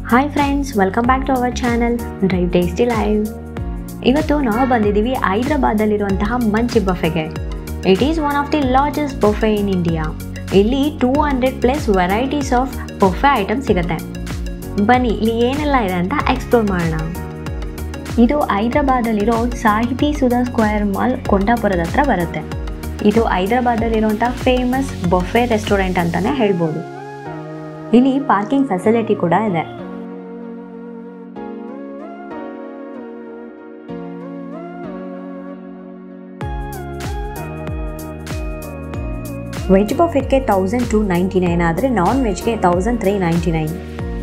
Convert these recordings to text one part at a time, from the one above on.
Hi friends welcome back to our channel drive tasty live ಇವತ್ತು ನಾವು ಬಂದಿದ್ದೀವಿ ಹೈದ್ರಾಬಾದಲ್ಲಿರುವಂತಹ ಮಂಚಿ ಬಫೆಗೆ it is one of the largest buffet in India ಇಲ್ಲಿ two hundred plus varieties of buffet item ಸಿಗುತ್ತೆ ಬನ್ನಿ ಇಲ್ಲಿ ಏನೆಲ್ಲ ಇದೆ ಅಂತ ಎಕ್ಸ್ಪ್ಲೋರ್ ಮಾಡೋಣ ಇದು ಹೈದ್ರಾಬಾದಲ್ಲಿರೋ ಸಾಹಿತಿ ಸುಧಾ ಸ್ಕ್ವೇರ್ ಮಾಲ್ ಕೊಂಡಾಪುರದ ಹತ್ರ ಬರುತ್ತೆ ಇದು ಹೈದ್ರಾಬಾದಲ್ಲಿರುವಂಥ ಫೇಮಸ್ ಬೊಫೆ ರೆಸ್ಟೋರೆಂಟ್ ಅಂತಲೇ ಹೇಳ್ಬೋದು ಇಲ್ಲಿ ಪಾರ್ಕಿಂಗ್ ಫೆಸಿಲಿಟಿ ಕೂಡ ಇದೆ ವೆಜ್ ಬಫೆಟ್ಗೆ ತೌಸಂಡ್ ಟು ನೈಂಟಿ ನೈನ್ ಆದರೆ ನಾನ್ ವೆಜ್ಗೆ thousand three ninety nine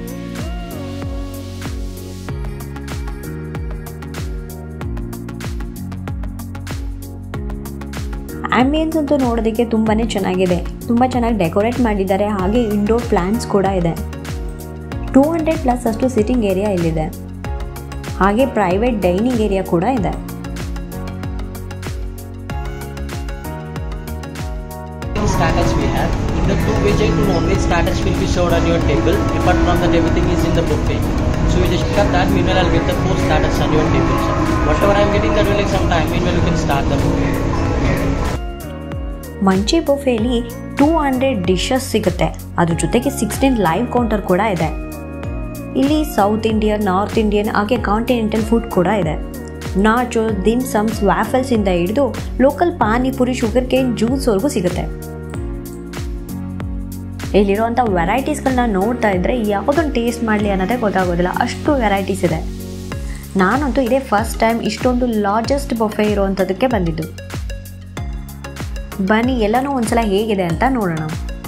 ambience ಅಂತೂ ನೋಡೋದಕ್ಕೆ ತುಂಬಾ ಚೆನ್ನಾಗಿದೆ ತುಂಬ ಚೆನ್ನಾಗಿ ಡೆಕೋರೇಟ್ ಮಾಡಿದ್ದಾರೆ ಹಾಗೆ ಇಂಡೋರ್ ಪ್ಲಾಂಟ್ಸ್ ಕೂಡ ಇದೆ ಟೂ ಹಂಡ್ರೆಡ್ ಪ್ಲಸ್ ಅಷ್ಟು ಸಿಟ್ಟಿಂಗ್ ಏರಿಯಾ ಇಲ್ಲಿದೆ ಹಾಗೆ ಪ್ರೈವೇಟ್ ಡೈನಿಂಗ್ ಏರಿಯಾ ಕೂಡ ಇದೆ starters we have. In the two veg and two non-veg starters will be served on your table. Apart from that, everything is in the buffet. So you just cut that. Meanwhile, I'll get the four starters on your table. So whatever I'm getting, that will take some time. Meanwhile, you can start the buffet. Manchi ಬೊಫೆಯಲ್ಲಿ two hundred dishes ಸಿಗುತ್ತೆ ಅದ್ರ ಜೊತೆಗೆ sixteen live counter ಕೂಡ ಇದೆ ಇಲ್ಲಿ South Indian North Indian ಹಾಗೆ continental food ಕೂಡ ಇದೆ ನಾಚೋ ದಿಮ್ ಸಮ್ಸ್ ವ್ಯಾಫಲ್ಸ್ ಇಂದ ಹಿಡಿದು ಲೋಕಲ್ ಪಾನಿಪುರಿ ಶುಗರ್ ಕೇನ್ ಜ್ಯೂಸ್ವರೆಗೂ ಸಿಗುತ್ತೆ ಇಲ್ಲಿರುವಂಥ ವೆರೈಟೀಸ್ಗಳನ್ನ ನೋಡ್ತಾ ಇದ್ರೆ ಯಾವುದನ್ನು ಟೇಸ್ಟ್ ಮಾಡಲಿ ಅನ್ನೋದೇ ಗೊತ್ತಾಗೋದಿಲ್ಲ ಅಷ್ಟು ವೆರೈಟೀಸ್ ಇದೆ ನಾನಂತೂ ಇದೇ ಫಸ್ಟ್ ಟೈಮ್ ಇಷ್ಟೊಂದು ಲಾರ್ಜೆಸ್ಟ್ ಬೊಫೆ ಇರುವಂಥದ್ದಕ್ಕೆ ಬಂದಿದ್ದು ಬನ್ನಿ ಎಲ್ಲನೂ ಒಂದ್ಸಲ ಹೇಗಿದೆ ಅಂತ ನೋಡೋಣ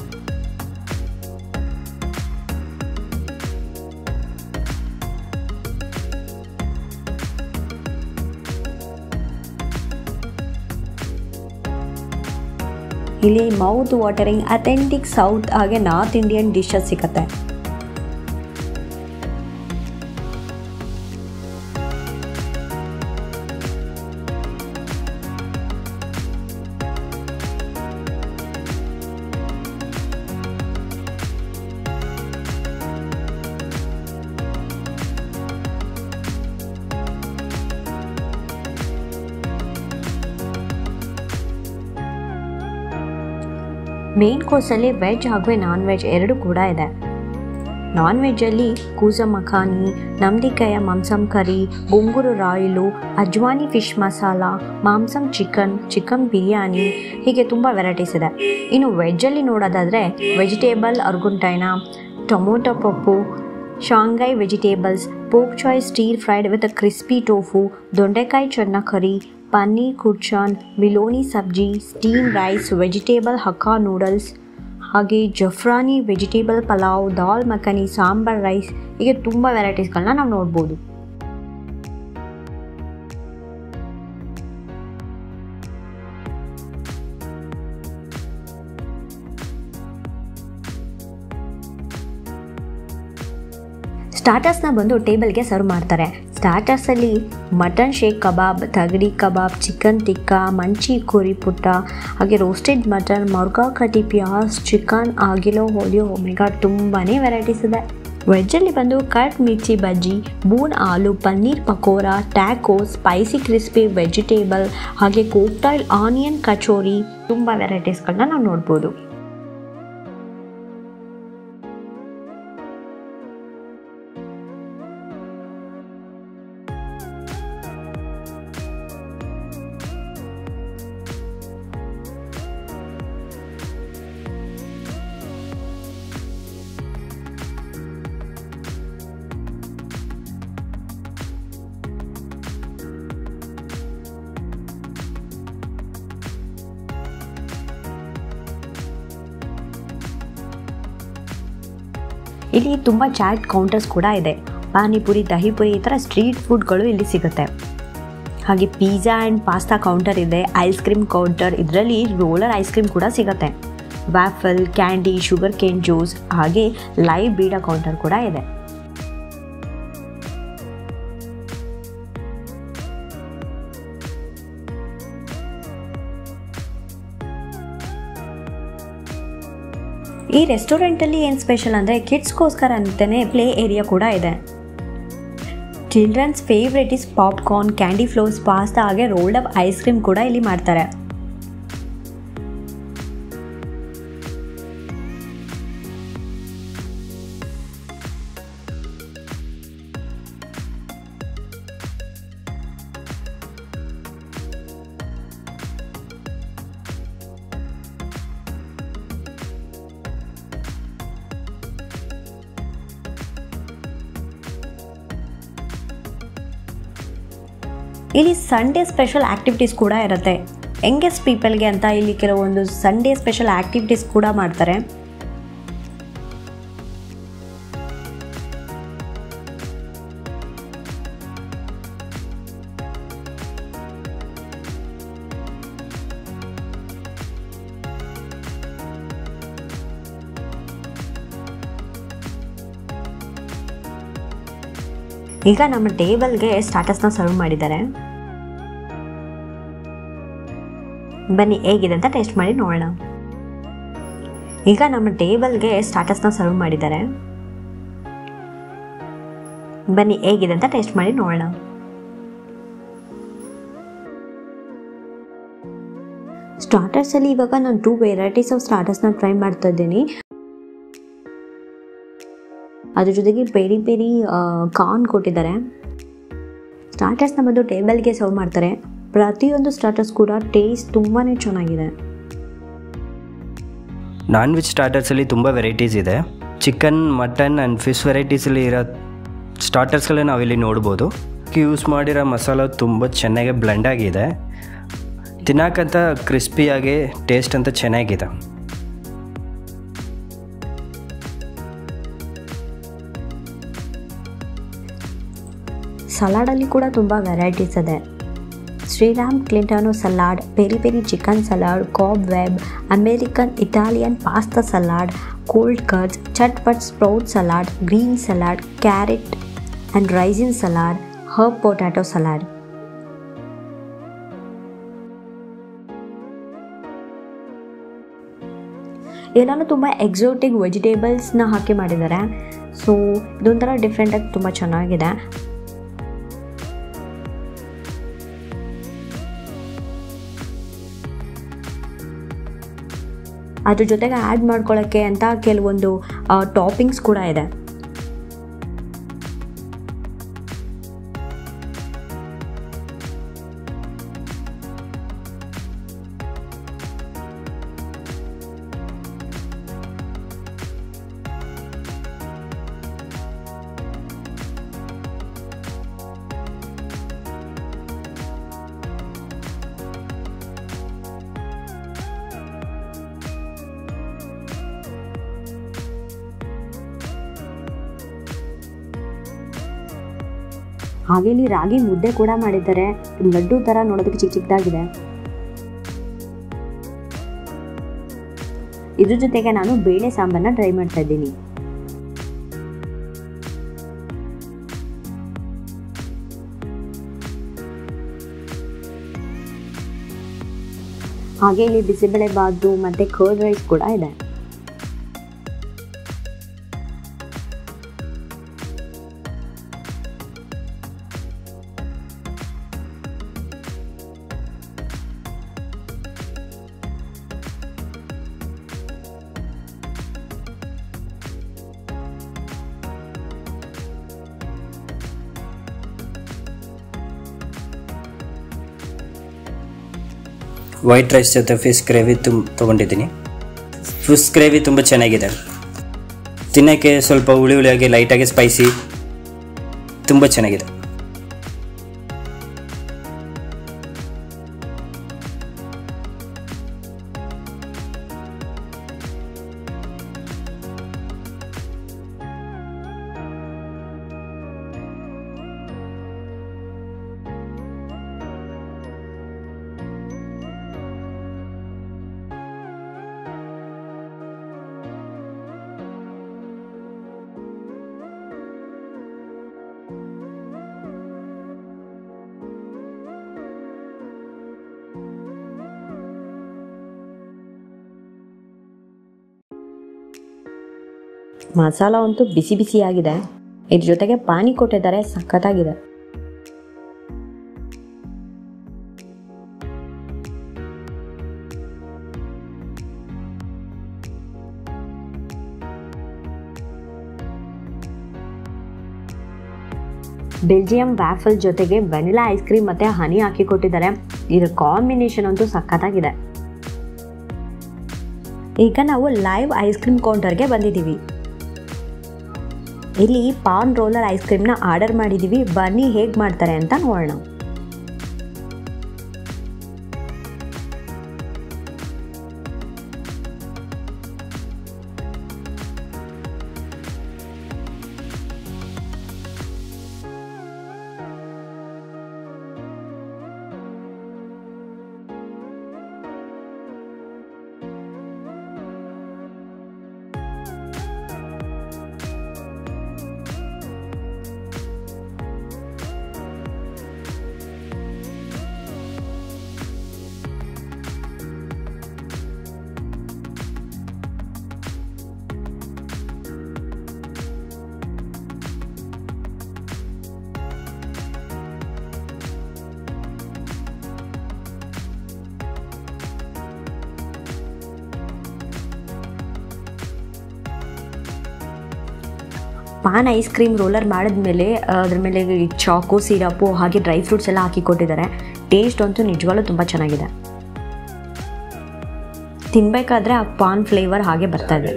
ಇಲ್ಲಿ ಮೌತ್ ವಾಟರಿಂಗ್ ಅಥೆಂಟಿಕ್ ಸೌತ್ ಹಾಗೆ ನಾರ್ತ್ ಇಂಡಿಯನ್ ಡಿಶಸ್ ಸಿಗುತ್ತೆ ಮೇನ್ ಕೋರ್ಸಲ್ಲಿ ವೆಜ್ ಹಾಗೂ ನಾನ್ ವೆಜ್ ಎರಡು ಕೂಡ ಇದೆ ನಾನ್ ವೆಜ್ಜಲ್ಲಿ ಕೂಸ ಮಖಾನಿ ನಮ್ದಿಕಾಯ ಮಾಂಸಂ ಕರಿ ಬೊಂಗೂರು ರಾಯಿಲು ಅಜ್ವಾನಿ fish masala ಮಾಂಸಂ chicken chicken biryani ಹೀಗೆ ತುಂಬ ವೆರೈಟೀಸ್ ಇದೆ ಇನ್ನು ವೆಜ್ಜಲ್ಲಿ ನೋಡೋದಾದರೆ vegetable ಅರ್ಗುಂಟೈನ tomato Pappu Shanghai vegetables poke chai steer fried with crispy tofu ದೊಂಡೆಕಾಯಿ ಚೆನ್ನ ಕರಿ ಪನ್ನೀರ್ ಕುರ್ಚಾನ್ ಮಿಲೋನಿ sabzi steam rice vegetable hakka noodles ಹಾಗೆ ಜಫ್ರಾನಿ ವೆಜಿಟೇಬಲ್ ಪಲಾವ್ ದಾಲ್ ಮಖನಿ ಸಾಂಬಾರ್ ರೈಸ್ ಹೀಗೆ ತುಂಬ ವೆರೈಟೀಸ್ಗಳನ್ನ ನಾವು ನೋಡ್ಬೋದು ಸ್ಟಾರ್ಟರ್ಸ್ನ ಬಂದು ಟೇಬಲ್ಗೆ ಸರ್ವ್ ಮಾಡ್ತಾರೆ ಸ್ಟಾರ್ಟರ್ಸಲ್ಲಿ ಮಟನ್ ಶೇಕ್ ಕಬಾಬ್ ತಗಡಿ ಕಬಾಬ್ ಚಿಕನ್ ಟಿಕ್ಕಾ ಮಂಚಿ ಕುರಿ ಪುಟ್ಟ ಹಾಗೆ ರೋಸ್ಟೆಡ್ ಮಟನ್ ಮೊರ್ಗಾ ಕಟಿ ಪ್ಯಾಸ್ ಚಿಕನ್ ಆಗಿಲೋ ಹೋಲಿಯೋ ಒಮೆಗಾ ತುಂಬಾ ವೆರೈಟೀಸ್ ಇದೆ ವೆಜ್ಜಲ್ಲಿ ಬಂದು ಕಟ್ ಮಿರ್ಚಿ ಬಜ್ಜಿ ಬೂನ್ aloo paneer pakora taco spicy crispy vegetable ಹಾಗೆ ಕೋಕ್ಟೈಲ್ ಆನಿಯನ್ ಕಚೋರಿ ತುಂಬ ವೆರೈಟೀಸ್ಗಳನ್ನ ನಾವು ನೋಡ್ಬೋದು ಇಲ್ಲಿ ತುಂಬ ಚಾಟ್ ಕೌಂಟರ್ಸ್ ಕೂಡ ಇದೆ ಪಾನಿಪುರಿ ದಹಿಪುರಿ ಈ ಥರ ಸ್ಟ್ರೀಟ್ ಫುಡ್ಗಳು ಇಲ್ಲಿ ಸಿಗುತ್ತೆ ಹಾಗೆ ಪಿಜ್ಜಾ ಆ್ಯಂಡ್ ಪಾಸ್ತಾ ಕೌಂಟರ್ ಇದೆ ಐಸ್ ಕ್ರೀಮ್ ಕೌಂಟರ್ ಇದರಲ್ಲಿ ರೋಲರ್ ಐಸ್ ಕ್ರೀಮ್ ಕೂಡ ಸಿಗುತ್ತೆ waffle candy sugar cane juice ಹಾಗೆ ಲೈವ್ ಬೀಡ ಕೌಂಟರ್ ಕೂಡ ಇದೆ ಈ ರೆಸ್ಟೋರೆಂಟಲ್ಲಿ ಏನು ಸ್ಪೆಷಲ್ ಅಂದರೆ ಕಿಡ್ಸ್ಗೋಸ್ಕರ ಅಂತಲೇ ಪ್ಲೇ ಏರಿಯಾ ಕೂಡ ಇದೆ children's favourite is popcorn candy floss pasta ಹಾಗೆ ರೋಲ್ಡ್ ಅಪ್ ಐಸ್ ಕ್ರೀಮ್ ಕೂಡ ಇಲ್ಲಿ ಮಾಡ್ತಾರೆ ಇಲ್ಲಿ ಸಂಡೇ ಸ್ಪೆಷಲ್ ಆ್ಯಕ್ಟಿವಿಟೀಸ್ ಕೂಡ ಇರುತ್ತೆ ಯಂಗೆಸ್ಟ್ ಪೀಪಲ್ಗೆ ಅಂತ ಇಲ್ಲಿ ಕೆಲವೊಂದು ಸಂಡೇ ಸ್ಪೆಷಲ್ ಆ್ಯಕ್ಟಿವಿಟೀಸ್ ಕೂಡ ಮಾಡ್ತಾರೆ ಈಗ ನಮ್ಮ ಟೇಬಲ್ಗೆ ಸ್ಟಾಟಸ್ನ ಸರ್ವ್ ಮಾಡಿದ್ದಾರೆ ಬನ್ನಿ ಹೇಗಿದೆ ಅಂತ ಟೇಸ್ಟ್ ಮಾಡಿ ನೋಡೋಣ ಈಗ ನಮ್ಮ ಟೇಬಲ್ಗೆ ಸ್ಟಾಟಸ್ನ ಸರ್ವ್ ಮಾಡಿದ್ದಾರೆ ಬನ್ನಿ ಹೇಗಿದೆ ಅಂತ ಟೇಸ್ಟ್ ಮಾಡಿ ನೋಡೋಣ ಸ್ಟಾರ್ಟರ್ಸಲ್ಲಿ ಇವಾಗ ನಾನು ಟೂ ವೆರೈಟೀಸ್ ಆಫ್ ಸ್ಟಾರ್ಟರ್ಸ್ನ ಟ್ರೈ ಮಾಡ್ತಾ ಇದ್ದೀನಿ ಅದ್ರ ಜೊತೆಗೆ ಪೆರಿ ಪೆರಿ ಕಾರ್ನ್ ಕೊಟ್ಟಿದ್ದಾರೆ ಸ್ಟಾರ್ಟರ್ಸ್ನ ಬಂದು ಟೇಬಲ್ಗೆ ಸರ್ವ್ ಮಾಡ್ತಾರೆ ಪ್ರತಿಯೊಂದು ಸ್ಟಾರ್ಟರ್ಸ್ ಕೂಡ ಟೇಸ್ಟ್ ತುಂಬಾ ಚೆನ್ನಾಗಿದೆ ನಾನ್ ವೆಜ್ ಸ್ಟಾರ್ಟರ್ಸಲ್ಲಿ ತುಂಬ ವೆರೈಟೀಸ್ ಇದೆ ಚಿಕನ್ ಮಟನ್ ಆ್ಯಂಡ್ ಫಿಶ್ ವೆರೈಟೀಸಲ್ಲಿ ಇರೋ ಸ್ಟಾರ್ಟರ್ಸ್ಗಳೇ ನಾವಿಲ್ಲಿ ನೋಡ್ಬೋದು ಯೂಸ್ ಮಾಡಿರೋ ಮಸಾಲ ತುಂಬ ಚೆನ್ನಾಗಿ ಬ್ಲೆಂಡ್ ಆಗಿದೆ ತಿನ್ನಕ್ಕಂತ ಕ್ರಿಸ್ಪಿಯಾಗಿ ಟೇಸ್ಟ್ ಅಂತ ಚೆನ್ನಾಗಿದೆ ಸಲಾಡಲ್ಲಿ ಕೂಡ ತುಂಬ ವೆರೈಟೀಸ್ ಇದೆ ಶ್ರೀರಾಮ್ ಕ್ಲಿಂಟನೋ salad peri peri chicken salad cobb web American Italian pasta salad cold cuts chatpat sprout salad green salad carrot and raisin salad herb potato salad ಎಲ್ಲನೂ ತುಂಬ ಎಕ್ಸೋಟಿಕ್ ವೆಜಿಟೇಬಲ್ಸ್ನ ಹಾಕಿ ಮಾಡಿದ್ದಾರೆ ಸೊ ಇದೊಂಥರ ಡಿಫ್ರೆಂಟಾಗಿ ತುಂಬ ಚೆನ್ನಾಗಿದೆ ಅದ್ರ ಜೊತೆಗೆ ಆ್ಯಡ್ ಮಾಡ್ಕೊಳ್ಳೋಕ್ಕೆ ಅಂತ ಕೆಲವೊಂದು ಟಾಪಿಂಗ್ಸ್ ಕೂಡ ಇದೆ ಹಾಗೆ ಇಲ್ಲಿ ರಾಗಿ ಮುದ್ದೆ ಕೂಡ ಮಾಡಿದ್ದಾರೆ ಲಡ್ಡು ಥರ ನೋಡೋದಕ್ಕೆ ಚಿಕ್ಕ ಚಿಕ್ಕದಾಗಿದೆ ಇದ್ರ ಜೊತೆಗೆ ನಾನು ಬೇಳೆ ಸಾಂಬಾರನ್ನ ಟ್ರೈ ಮಾಡ್ತಾ ಇದ್ದೀನಿ ಹಾಗೆ ಇಲ್ಲಿ ಬಿಸಿಬೇಳೆ ಬಾತು ಮತ್ತೆ ಕರ್ಡ್ ರೈಸ್ ಕೂಡ ಇದೆ ವೈಟ್ ರೈಸ್ ಜೊತೆ ಫಿಶ್ ಗ್ರೇವಿ ತುಂಬ ತೊಗೊಂಡಿದ್ದೀನಿ ಫಿಶ್ ಗ್ರೇವಿ ತುಂಬ ಚೆನ್ನಾಗಿದೆ ತಿನ್ನೋಕ್ಕೆ ಸ್ವಲ್ಪ ಹುಳಿ ಹುಳಿಯಾಗಿ ಲೈಟಾಗಿ ಸ್ಪೈಸಿ ತುಂಬ ಚೆನ್ನಾಗಿದೆ ಮಸಾಲ ಅಂತೂ ಬಿಸಿ ಬಿಸಿಯಾಗಿದೆ ಇದ್ರ ಜೊತೆಗೆ ಪಾನಿ ಕೊಟ್ಟಿದ್ದಾರೆ ಸಖತ್ತಾಗಿದೆ ಬೆಲ್ಜಿಯಂ ವ್ಯಾಫಲ್ ಜೊತೆಗೆ ವೆನಿಲಾ ಐಸ್ ಕ್ರೀಮ್ ಮತ್ತೆ ಹನಿ ಹಾಕಿ ಕೊಟ್ಟಿದ್ದಾರೆ ಇದ್ರ ಕಾಂಬಿನೇಷನ್ ಅಂತೂ ಸಖತ್ತಾಗಿದೆ ಈಗ ನಾವು ಲೈವ್ ಐಸ್ ಕ್ರೀಮ್ ಕೌಂಟರ್ಗೆ ಬಂದಿದ್ದೀವಿ ಇಲ್ಲಿ ಪಾನ್ ರೋಲರ್ ಐಸ್ ಕ್ರೀಮ್ನ ಆರ್ಡರ್ ಮಾಡಿದ್ದೀವಿ ಬನ್ನಿ ಹೇಗೆ ಮಾಡ್ತಾರೆ ಅಂತ ನೋಡೋಣ ಪಾನ್ ಐಸ್ ಕ್ರೀಮ್ ರೋಲರ್ ಮಾಡಿದ್ಮೇಲೆ ಅದ್ರ ಮೇಲೆ ಈ ಚಾಕು ಸಿರಪ್ಪು ಹಾಗೆ ಡ್ರೈ ಫ್ರೂಟ್ಸ್ ಎಲ್ಲ ಹಾಕಿ ಕೊಟ್ಟಿದ್ದಾರೆ ಟೇಸ್ಟ್ ಅಂತೂ ನಿಜವಾಗ್ಲೂ ತುಂಬ ಚೆನ್ನಾಗಿದೆ ತಿನ್ಬೇಕಾದ್ರೆ ಆ ಪಾನ್ ಫ್ಲೇವರ್ ಹಾಗೆ ಬರ್ತಾ ಇದೆ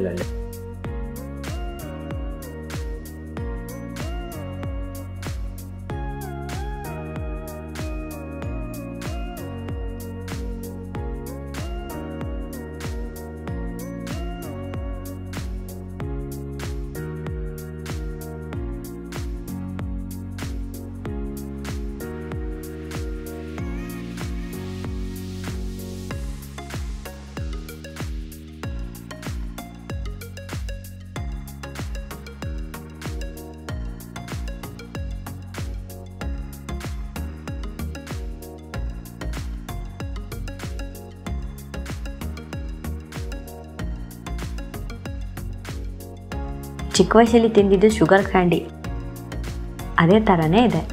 ಚಿಕ್ಕ ವಯಸ್ಸಲ್ಲಿ ತಿಂದಿದ್ದು ಶುಗರ್ ಕ್ಯಾಂಡಿ ಅದೇ ಥರನೇ ಇದೆ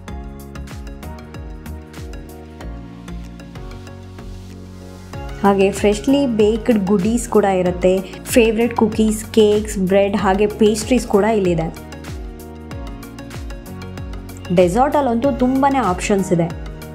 ಹಾಗೆ ಫ್ರೆಶ್ಲಿ ಬೇಕ್ಡ್ ಗುಡೀಸ್ ಕೂಡ ಇರುತ್ತೆ ಫೇವ್ರೆಟ್ ಕುಕೀಸ್ ಕೇಕ್ಸ್ ಬ್ರೆಡ್ ಹಾಗೆ ಪೇಸ್ಟ್ರೀಸ್ ಕೂಡ ಇಲ್ಲಿದೆ ಡೆಸರ್ಟಲ್ಲಂತೂ ತುಂಬಾ ಆಪ್ಷನ್ಸ್ ಇದೆ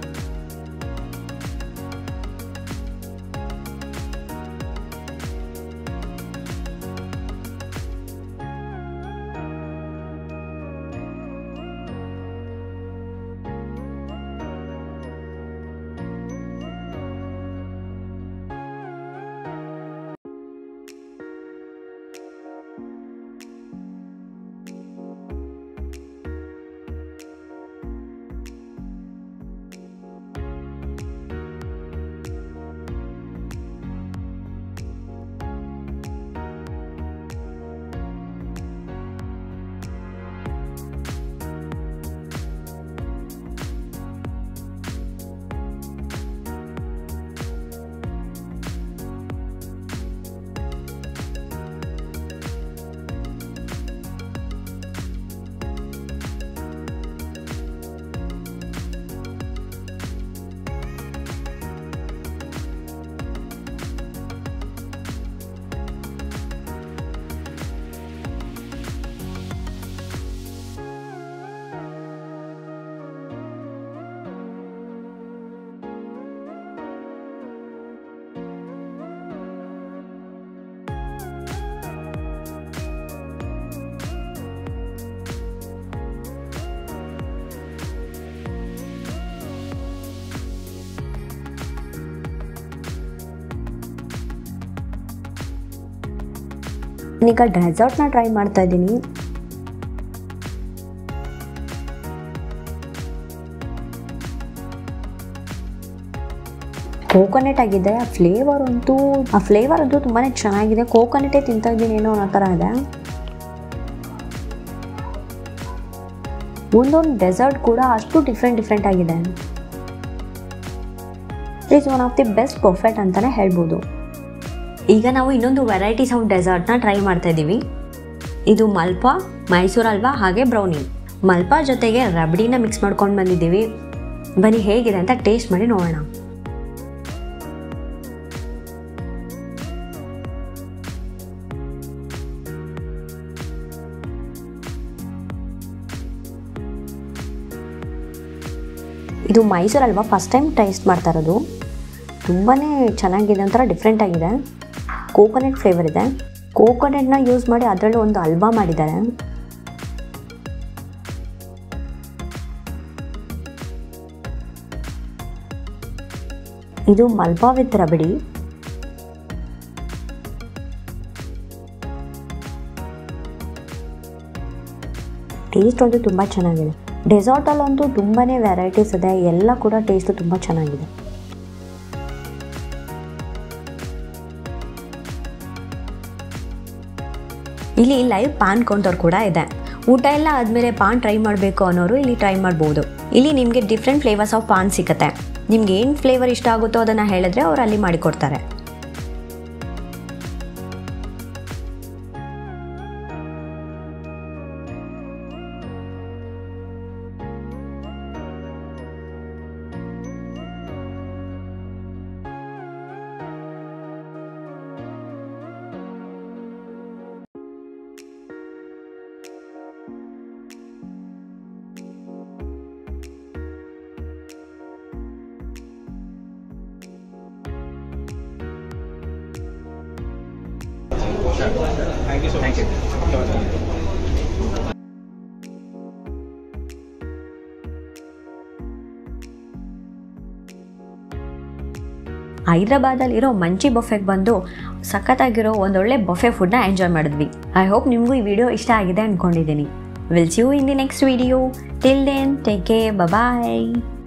ನಾನೀಗ ಡೆಸರ್ಟ್ನ ಟ್ರೈ ಮಾಡ್ತಾ ಇದ್ದೀನಿ ಕೋಕೋನಟ್ ಆಗಿದೆ ಆ ಫ್ಲೇವರ್ ಅಂತೂ ಆ ಫ್ಲೇವರ್ ಅಂತೂ ತುಂಬಾ ಚೆನ್ನಾಗಿದೆ ಕೋಕೋನಟೇ ತಿಂತಾ ಇದ್ದೀನಿ ಏನೋ ಅನ್ನೋ ಥರ ಇದೆ ಒಂದೊಂದು ಡೆಸರ್ಟ್ ಕೂಡ ಅಷ್ಟು ಡಿಫ್ರೆಂಟ್ ಡಿಫ್ರೆಂಟ್ ಆಗಿದೆ is one of the best perfect ಅಂತಲೇ ಹೇಳ್ಬೋದು ಈಗ ನಾವು ಇನ್ನೊಂದು ವೆರೈಟೀಸ್ ಆಫ್ ಡೆಸರ್ಟ್ನ ಟ್ರೈ ಮಾಡ್ತಾ ಇದ್ದೀವಿ ಇದು ಮಲ್ಪಾ ಮೈಸೂರು ಹಲ್ವಾ ಹಾಗೆ ಬ್ರೌನಿ ಮಲ್ಪಾ ಜೊತೆಗೆ ರಬಡಿನ ಮಿಕ್ಸ್ ಮಾಡ್ಕೊಂಡು ಬಂದಿದ್ದೀವಿ ಬನ್ನಿ ಹೇಗಿದೆ ಅಂತ ಟೇಸ್ಟ್ ಮಾಡಿ ನೋಡೋಣ ಇದು Mysuru halwa first time taste ಮಾಡ್ತಾ ಇರೋದು ತುಂಬಾ ಚೆನ್ನಾಗಿದೆ ಒಂಥರ ಡಿಫ್ರೆಂಟ್ ಆಗಿದೆ ಕೋಕೋನಟ್ ಫ್ಲೇವರ್ ಇದೆ ಕೋಕೋನಟ್ನ ಯೂಸ್ ಮಾಡಿ ಅದರಲ್ಲೂ ಒಂದು ಹಲ್ವಾ ಮಾಡಿದ್ದಾರೆ ಇದು ಮಲ್ಪಾ ವಿತ್ ರಬಡಿ ಟೇಸ್ಟ್ ಅಂತೂ ತುಂಬ ಚೆನ್ನಾಗಿದೆ ಡೆಸಾರ್ಟಲ್ಲಂತೂ ತುಂಬಾ ವೆರೈಟೀಸ್ ಇದೆ ಎಲ್ಲ ಕೂಡ ಟೇಸ್ಟು ತುಂಬ ಚೆನ್ನಾಗಿದೆ ಇಲ್ಲಿ ಲೈವ್ ಪಾನ್ ಕೌಂಟರ್ ಕೂಡ ಇದೆ ಊಟ ಎಲ್ಲ ಆದಮೇಲೆ ಪಾನ್ ಟ್ರೈ ಮಾಡಬೇಕು ಅನ್ನೋರು ಇಲ್ಲಿ ಟ್ರೈ ಮಾಡ್ಬೋದು ಇಲ್ಲಿ ನಿಮಗೆ ಡಿಫ್ರೆಂಟ್ ಫ್ಲೇವರ್ಸ್ ಆಫ್ ಪಾನ್ ಸಿಗುತ್ತೆ ನಿಮ್ಗೆ ಏನು ಫ್ಲೇವರ್ ಇಷ್ಟ ಆಗುತ್ತೋ ಅದನ್ನು ಹೇಳಿದ್ರೆ ಅವ್ರು ಅಲ್ಲಿ ಮಾಡಿಕೊಡ್ತಾರೆ ಹೈದ್ರಾಬಾದಲ್ಲಿರೋ ಮಂಚಿ ಬಫೆಗೆ ಬಂದು ಸಖತ್ತಾಗಿರೋ ಒಂದೊಳ್ಳೆ ಬಫೆ ಫುಡ್ನ ಎಂಜಾಯ್ ಮಾಡಿದ್ವಿ ಐ ಹೋಪ್ ನಿಮಗೂ ಈ ವಿಡಿಯೋ ಇಷ್ಟ ಆಗಿದೆ ಅಂದ್ಕೊಂಡಿದ್ದೀನಿ will you in the next video till then take care bye